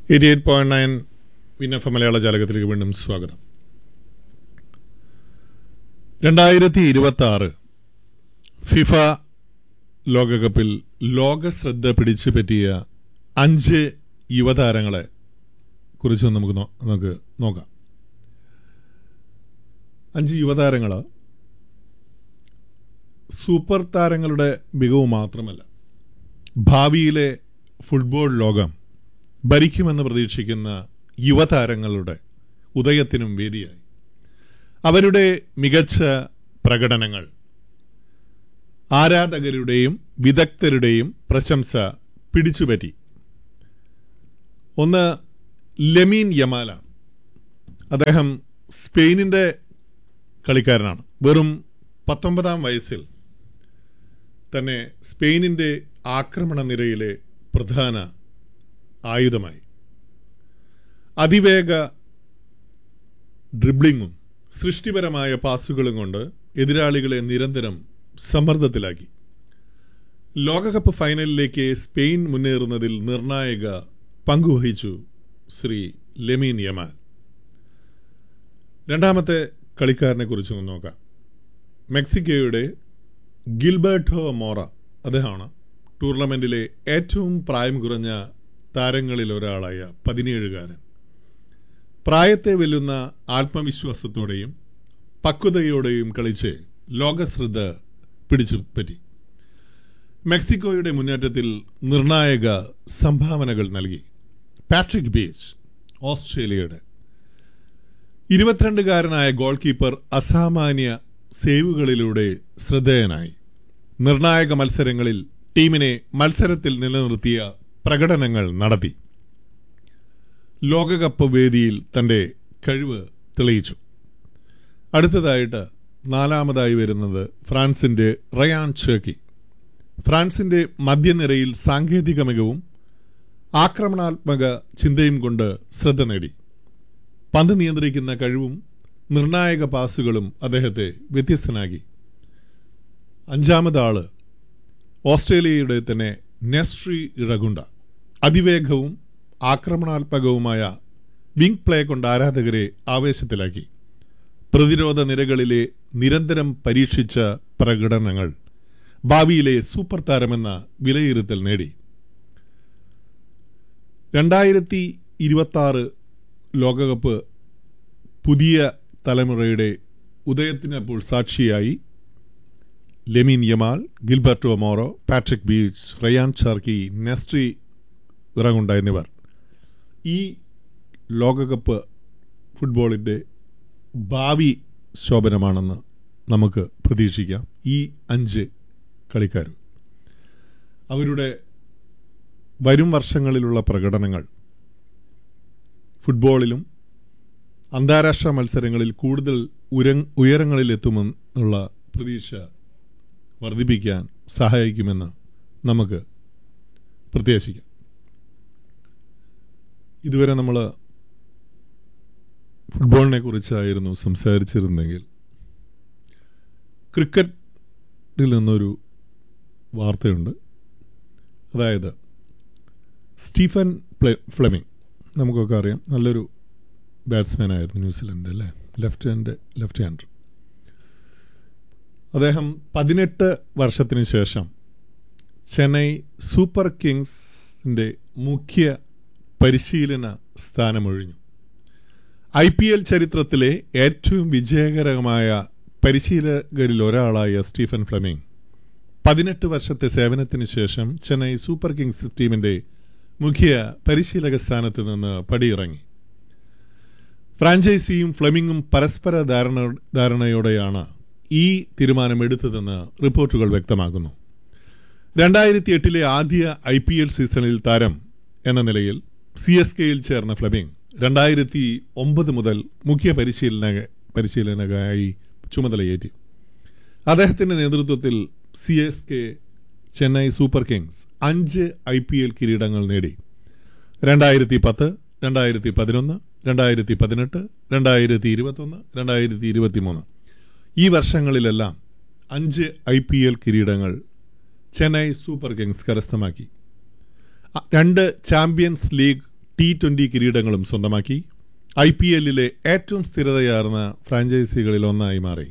Eighty eight point nine വിനഫ മലയാള ജാലകത്തിലേക്ക് വീണ്ടും സ്വാഗതം രണ്ടായിരത്തി ഇരുപത്തി ആറ് ഫിഫ ലോകകപ്പിൽ ലോക ശ്രദ്ധ പിടിച്ചു പറ്റിയ അഞ്ച് യുവതാരങ്ങളെ കുറിച്ച് നമുക്ക് നോ- നമുക്ക് നോക്കാം അഞ്ച് യുവതാരങ്ങൾ സൂപ്പർ താരങ്ങളുടെ മികവ് മാത്രമല്ല ഭാവിയിലെ ഫുട്ബോൾ ലോകം ഭരിക്കുമെന്ന് പ്രതീക്ഷിക്കുന്ന യുവതാരങ്ങളുടെ ഉദയത്തിനും വേദിയായി അവരുടെ മികച്ച പ്രകടനങ്ങൾ ആരാധകരുടെയും വിദഗ്ധരുടെയും പ്രശംസ പിടിച്ചുപറ്റി ഒന്ന് ലെമീൻ യമാലാണ് അദ്ദേഹം സ്പെയിനിന്റെ കളിക്കാരനാണ് വെറും പത്തൊമ്പതാം വയസ്സിൽ തന്നെ സ്പെയിനിന്റെ ആക്രമണ നിരയിലെ പ്രധാന ആയുധമായി അതിവേഗ ഡ്രിബ്ലിങ്ങും സൃഷ്ടിപരമായ പാസുകളും കൊണ്ട് എതിരാളികളെ നിരന്തരം സമ്മർദ്ദത്തിലാക്കി ലോകകപ്പ് ഫൈനലിലേക്ക് സ്പെയിൻ മുന്നേറുന്നതിൽ നിർണായക പങ്കുവഹിച്ചു ശ്രീ ലെമീൻ യമാൻ രണ്ടാമത്തെ കളിക്കാരനെ കുറിച്ച് ഒന്ന് നോക്കാം മെക്സിക്കോയുടെ ഗിൽബർട്ടോ മോറ അദ്ദേഹമാണ് ടൂർണമെന്റിലെ ഏറ്റവും പ്രായം കുറഞ്ഞ താരങ്ങളിൽ ഒരാളായ പതിനേഴുകാരൻ പ്രായത്തെ വെല്ലുന്ന ആത്മവിശ്വാസത്തോടെയും പക്വതയോടെയും കളിച്ച് ലോകശ്രദ്ധ പിടിച്ചു പറ്റി മെക്സിക്കോയുടെ മുന്നേറ്റത്തിൽ നിർണായക സംഭാവനകൾ നൽകി പാട്രിക് ബീച്ച് ഓസ്ട്രേലിയയുടെ ഇരുപത്തിരണ്ടുകാരനായ ഗോൾ കീപ്പർ അസാമാന്യ സേവുകളിലൂടെ ശ്രദ്ധേയനായി നിർണായക മത്സരങ്ങളിൽ ടീമിനെ മത്സരത്തിൽ നിലനിർത്തിയ പ്രകടനങ്ങൾ നടത്തി ലോകകപ്പ് വേദിയിൽ തന്റെ കഴിവ് തെളിയിച്ചു അടുത്തതായിട്ട് നാലാമതായി വരുന്നത് ഫ്രാൻസിന്റെ റയാൻ ചേക്കി ഫ്രാൻസിന്റെ മധ്യനിരയിൽ സാങ്കേതിക മികവും ആക്രമണാത്മക ചിന്തയും കൊണ്ട് ശ്രദ്ധ നേടി പന്ത് നിയന്ത്രിക്കുന്ന കഴിവും നിർണായക പാസുകളും അദ്ദേഹത്തെ വ്യത്യസ്തനാക്കി അഞ്ചാമത് ആള് ഓസ്ട്രേലിയയുടെ തന്നെ നെസ്ട്രി ഇറഗുണ്ട അതിവേഗവും ആക്രമണാത്മകവുമായ വിംഗ് പ്ലേ കൊണ്ട് ആരാധകരെ ആവേശത്തിലാക്കി പ്രതിരോധ നിരകളിലെ നിരന്തരം പരീക്ഷിച്ച പ്രകടനങ്ങൾ ഭാവിയിലെ സൂപ്പർ താരമെന്ന വിലയിരുത്തൽ നേടി രണ്ടായിരത്തി ഇരുപത്തി ആറ് ലോകകപ്പ് പുതിയ തലമുറയുടെ ഉദയത്തിനപ്പോൾ സാക്ഷിയായി Lamine Yamal Gilberto Mora Patrick Beach Rayan Sharkey Nestory Irankunda എന്നിവർ ഈ ലോകകപ്പ് ഫുട്ബോളിൻ്റെ ഭാവി ശോഭനമാണെന്ന് നമുക്ക് പ്രതീക്ഷിക്കാം ഈ അഞ്ച് കളിക്കാർ അവരുടെ വരും വർഷങ്ങളിലുള്ള പ്രകടനങ്ങൾ ഫുട്ബോളിലും അന്താരാഷ്ട്ര മത്സരങ്ങളിൽ കൂടുതൽ ഉര ഉയരങ്ങളിലെത്തുമെന്നുള്ള പ്രതീക്ഷ വർദ്ധിപ്പിക്കാൻ സഹായിക്കുമെന്ന് നമുക്ക് പ്രത്യാശിക്കാം ഇതുവരെ നമ്മൾ ഫുട്ബോളിനെ കുറിച്ചായിരുന്നു സംസാരിച്ചിരുന്നെങ്കിൽ ക്രിക്കറ്റിൽ നിന്നൊരു വാർത്തയുണ്ട് അതായത് സ്റ്റീഫൻ പ്ലെ ഫ്ലെമിംഗ് നമുക്കൊക്കെ അറിയാം നല്ലൊരു ബാറ്റ്സ്മാൻ ആയിരുന്നു ന്യൂസിലൻഡ് അല്ലേ ലെഫ്റ്റ് ഹാൻഡ് ലെഫ്റ്റ് ഹാൻഡർ അദ്ദേഹം പതിനെട്ട് വർഷത്തിന് ശേഷം ചെന്നൈ സൂപ്പർ കിങ്സിന്റെ മുഖ്യ പരിശീലന സ്ഥാനമൊഴിഞ്ഞു ഐ പി എൽ ചരിത്രത്തിലെ ഏറ്റവും വിജയകരമായ പരിശീലകരിൽ ഒരാളായ സ്റ്റീഫൻ ഫ്ലെമിംഗ് പതിനെട്ട് വർഷത്തെ സേവനത്തിന് ശേഷം ചെന്നൈ സൂപ്പർ കിങ്സ് ടീമിന്റെ മുഖ്യ പരിശീലക സ്ഥാനത്ത് നിന്ന് പടിയിറങ്ങി ഫ്രാഞ്ചൈസിയും ഫ്ലെമിംഗും പരസ്പര ധാരണ ധാരണയോടെയാണ് ഈ തീരുമാനമെടുത്തതെന്ന് റിപ്പോർട്ടുകൾ വ്യക്തമാക്കുന്നു രണ്ടായിരത്തി എട്ടിലെ ആദ്യ ഐ പി എൽ സീസണിൽ താരം എന്ന നിലയിൽ സി എസ് കെയിൽ ചേർന്ന ഫ്ലെമിംഗ് രണ്ടായിരത്തി ഒമ്പത് മുതൽ മുഖ്യ പരിശീലന പരിശീലനകായി ചുമതലയേറ്റി അദ്ദേഹത്തിന്റെ നേതൃത്വത്തിൽ C S K Chennai Super Kings അഞ്ച് ഐ പി എൽ കിരീടങ്ങൾ നേടി രണ്ടായിരത്തി പത്ത് രണ്ടായിരത്തി പതിനൊന്ന് രണ്ടായിരത്തി പതിനെട്ട് രണ്ടായിരത്തി ഇരുപത്തൊന്ന് രണ്ടായിരത്തി ഇരുപത്തി മൂന്ന് ഈ വർഷങ്ങളിലെല്ലാം അഞ്ച് ഐ പി എൽ കിരീടങ്ങൾ ചെന്നൈ സൂപ്പർ കിങ്സ് കരസ്ഥമാക്കി അ- രണ്ട് ചാമ്പ്യൻസ് ലീഗ് ടി ട്വന്റി കിരീടങ്ങളും സ്വന്തമാക്കി ഐ പി എല്ലിലെ ഏറ്റവും സ്ഥിരതയാർന്ന ഫ്രാഞ്ചൈസികളിൽ ഒന്നായി മാറി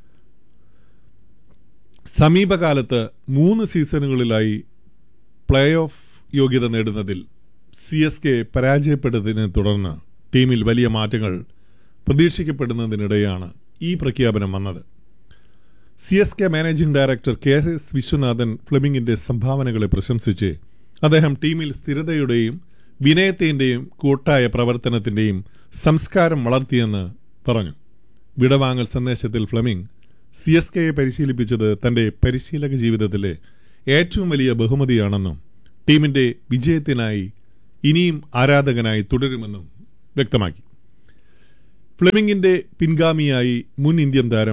സമീപകാലത്ത് മൂന്ന് സീസണുകളിലായി പ്ലേ ഓഫ് യോഗ്യത നേടുന്നതിൽ സി എസ് കെ പരാജയപ്പെട്ടതിനെ തുടർന്ന് ടീമിൽ വലിയ മാറ്റങ്ങൾ പ്രതീക്ഷിക്കപ്പെടുന്നതിനിടെയാണ് ഈ പ്രഖ്യാപനം വന്നത് C S K managing director K S Viswanathan ഫ്ലെമിംഗിന്റെ സംഭാവനകളെ പ്രശംസിച്ച് അദ്ദേഹം ടീമിൽ സ്ഥിരതയുടെയും വിനയത്തിന്റെയും കൂട്ടായ പ്രവർത്തനത്തിന്റെയും സംസ്കാരം വളർത്തിയെന്ന് പറഞ്ഞു വിടവാങ്ങൽ സന്ദേശത്തിൽ ഫ്ലെമിംഗ് സി എസ് കെയെ പരിശീലിപ്പിച്ചത് തന്റെ പരിശീലക ജീവിതത്തിലെ ഏറ്റവും വലിയ ബഹുമതിയാണെന്നും ടീമിന്റെ വിജയത്തിനായി ഇനിയും ആരാധകനായി തുടരുമെന്നും വ്യക്തമാക്കി ഫ്ലെമിംഗിന്റെ പിൻഗാമിയായി മുൻ ഇന്ത്യൻ താരം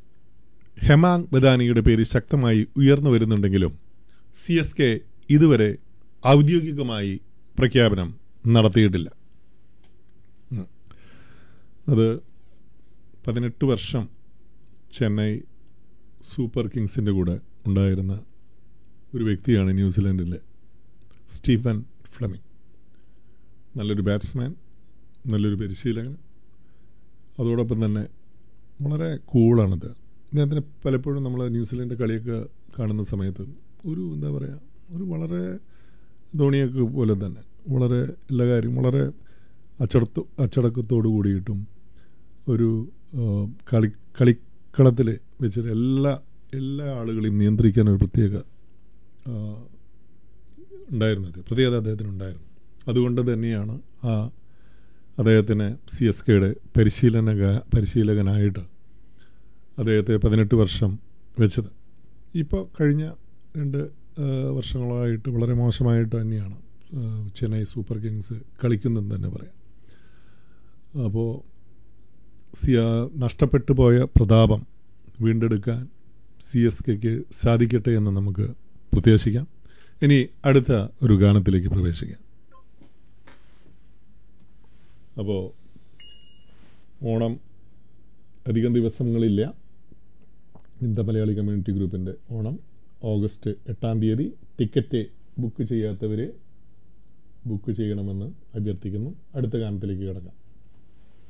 ഹെമാങ് ബദാനിയുടെ പേര് ശക്തമായി ഉയർന്നു വരുന്നുണ്ടെങ്കിലും സി എസ് കെ ഇതുവരെ ഔദ്യോഗികമായി പ്രഖ്യാപനം നടത്തിയിട്ടില്ല ഉം. അത് പതിനെട്ട് വർഷം ചെന്നൈ സൂപ്പർ കിങ്സിൻ്റെ കൂടെ ഉണ്ടായിരുന്ന ഒരു വ്യക്തിയാണ് ന്യൂസിലൻഡിലെ സ്റ്റീഫൻ ഫ്ലെമിംഗ് നല്ലൊരു ബാറ്റ്സ്മാൻ നല്ലൊരു പരിശീലകൻ അതോടൊപ്പം തന്നെ വളരെ കൂളാണിത് അദ്ദേഹത്തിന് പലപ്പോഴും നമ്മൾ ന്യൂസിലൻഡ് കളിയൊക്കെ കാണുന്ന സമയത്ത് ഒരു എന്താ പറയുക ഒരു വളരെ ധോണിയൊക്കെ പോലെ തന്നെ വളരെ എല്ലാ കാര്യം വളരെ അച്ചടത്തു അച്ചടക്കത്തോടു കൂടിയിട്ടും ഒരു ആ, കളി കളിക്കളത്തിൽ വെച്ചിട്ട് എല്ലാ എല്ലാ ആളുകളെയും നിയന്ത്രിക്കാൻ ഒരു പ്രത്യേക ആ, ഉണ്ടായിരുന്നത് പ്രത്യേകത അദ്ദേഹത്തിന് ഉണ്ടായിരുന്നു അതുകൊണ്ട് തന്നെയാണ് ആ അദ്ദേഹത്തിന് സി എസ് കെയുടെ പരിശീലന പരിശീലകനായിട്ട് അദ്ദേഹത്തെ പതിനെട്ട് വർഷം വെച്ചത് ഇപ്പോൾ കഴിഞ്ഞ രണ്ട് ആ, വർഷങ്ങളായിട്ട് വളരെ മോശമായിട്ട് തന്നെയാണ് ആ, ചെന്നൈ സൂപ്പർ കിങ്സ് കളിക്കുന്നതെന്ന് തന്നെ പറയാം അപ്പോൾ സിയ നഷ്ടപ്പെട്ടു പോയ പ്രതാപം വീണ്ടെടുക്കാൻ സി എസ് കെക്ക് സാധിക്കട്ടെ എന്ന് നമുക്ക് പ്രത്യാശിക്കാം ഇനി അടുത്ത ഒരു ഗാനത്തിലേക്ക് പ്രവേശിക്കാം അപ്പോൾ ഓണം അധികം ദിവസങ്ങളില്ല ഇന്ത മലയാളി കമ്മ്യൂണിറ്റി ഗ്രൂപ്പിൻ്റെ ഓണം ഓഗസ്റ്റ് എട്ടാം തീയതി ടിക്കറ്റ് ബുക്ക് ചെയ്യാത്തവരെ ബുക്ക് ചെയ്യണമെന്ന് അഭ്യർത്ഥിക്കുന്നു അടുത്ത ഗാനത്തിലേക്ക് കിടക്കാം